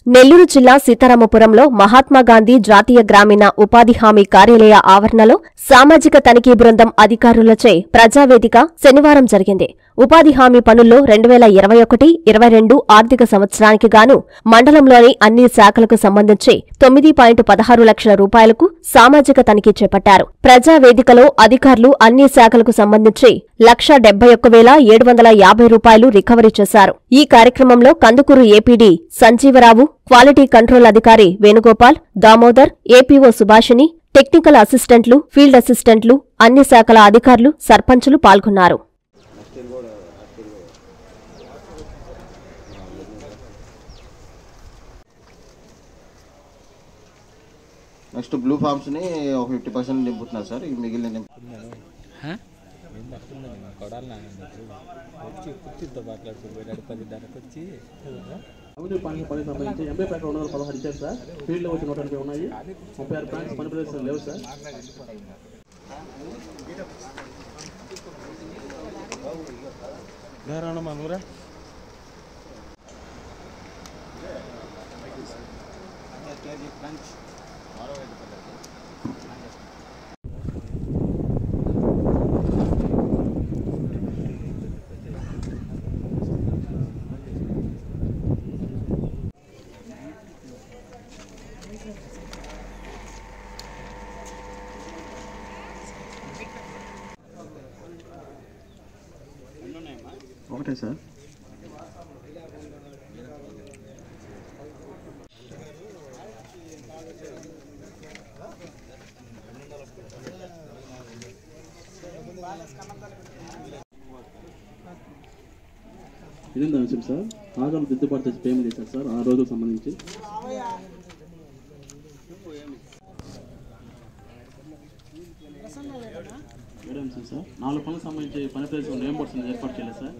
నెల్లూరు జిల్లా సీతారామపురంలో మహాత్మా గాంధీ జాతీయ గ్రామీణ ఉపాధి హామీ కార్యాలయ ఆవరణలో సామాజిక తనిఖీ బృందం అధికారులచే ప్రజావేదిక శనివారం జరిగింది ఉపాధి హామీ పనుల్లో రెండు వేల ఇరవై ఒకటి ఇరవై రెండు ఆర్థిక సంవత్సరానికి గాను మండలంలోని అన్ని శాఖలకు సంబంధించి తొమ్మిది పాయింట్ పదహారు లక్షల రూపాయలకు సామాజిక తనిఖీ చేపట్టారు ప్రజావేదికలో అధికారులు అన్ని శాఖలకు సంబంధించి లక్ష డెబ్బై ఒక్క వేల ఏడు వందల యాభై రూపాయలు రికవరీ చేశారు ఈ కార్యక్రమంలో Kandukur APD Sanjeevarao quality control అధికారి వేణుగోపాల్ దామోదర్ ఏపీఓ సుభాషిణి టెక్నికల్ అసిస్టెంట్లు ఫీల్డ్ అసిస్టెంట్లు అన్ని శాఖల అధికారులు సర్పంచులు పాల్గొన్నారు నెక్స్ట్ బ్లూ ఫామ్స్ని ఒక ఫిఫ్టీ పర్సెంట్ నింపుతున్నారు సార్ ఈ మిగిలిన నింపు వచ్చి కుర్చీతో మాట్లాడుతున్నాడు పది దానికి వచ్చి అభివృద్ధి పనికి పనికి సంబంధించి ఎంపీ ప్యాక్ రెండు వందల పదహారు ఇచ్చారు సార్ ఫీల్డ్లో వచ్చి నూట ఎనభై ఉన్నాయి ముప్పై ఆరు ప్లాంట్స్ పని ప్రదేశాలు లేవు సార్ మనూరా ఒకటే సార్ ఇదేంటి అంశం సార్ ఆగలు దిద్దుబాటు చేసి పేమెంట్ చేశారు సార్ ఆ రోజుకు సంబంధించి ఏడు అంశం సార్ నాలుగు పనులకు సంబంధించి పని ప్రదేశం రియంబర్స్మెంట్ ఏర్పాటు చేయలేదు సార్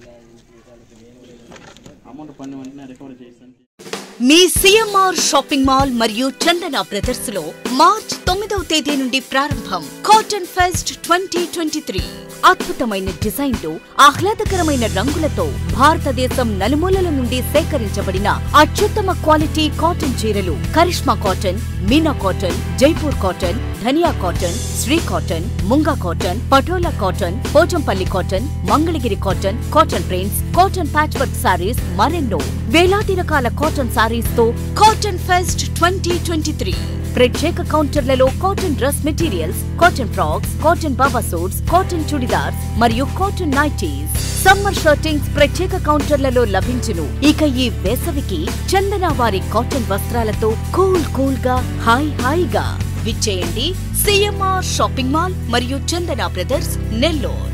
అమౌంట్ పని వెంటనే రికవరీ చేస్తాను మీ సిఎంఆర్ షాపింగ్ మాల్ మరియు చందన బ్రదర్స్ లో మార్చ్ తొమ్మిదవ తేదీ నుండి ప్రారంభం cotton fest twenty twenty three అద్భుతమైన డిజైన్లు ఆహ్లాదకరమైన రంగులతో భారతదేశం నలుమూలల నుండి సేకరించబడిన అత్యుత్తమ క్వాలిటీ కాటన్ చీరలు Karishma cotton Meena cotton Jaipur cotton ధనియా cotton Shri cotton Munga cotton Patola cotton Pochampally cotton Mangalagiri cotton cotton prints cotton patch work saris మరెన్నో వేలాది రకాల కాటన్ సారీస్ తో cotton fest twenty twenty three ప్రత్యేక కౌంటర్లలో cotton dress materials cotton frocks cotton baba suits cotton chudidars మరియు cotton nighties summer shirtings ప్రత్యేక కౌంటర్లలో లభించును ఇక ఈ వేసవికి చందన వారి కాటన్ వస్త్రాలతో కూల్ కూల్ గా హాయ్ హాయిగా విచ్చేయండి సిఎంఆర్ షాపింగ్ మాల్ మరియు చందన బ్రదర్స్ నెల్లూరు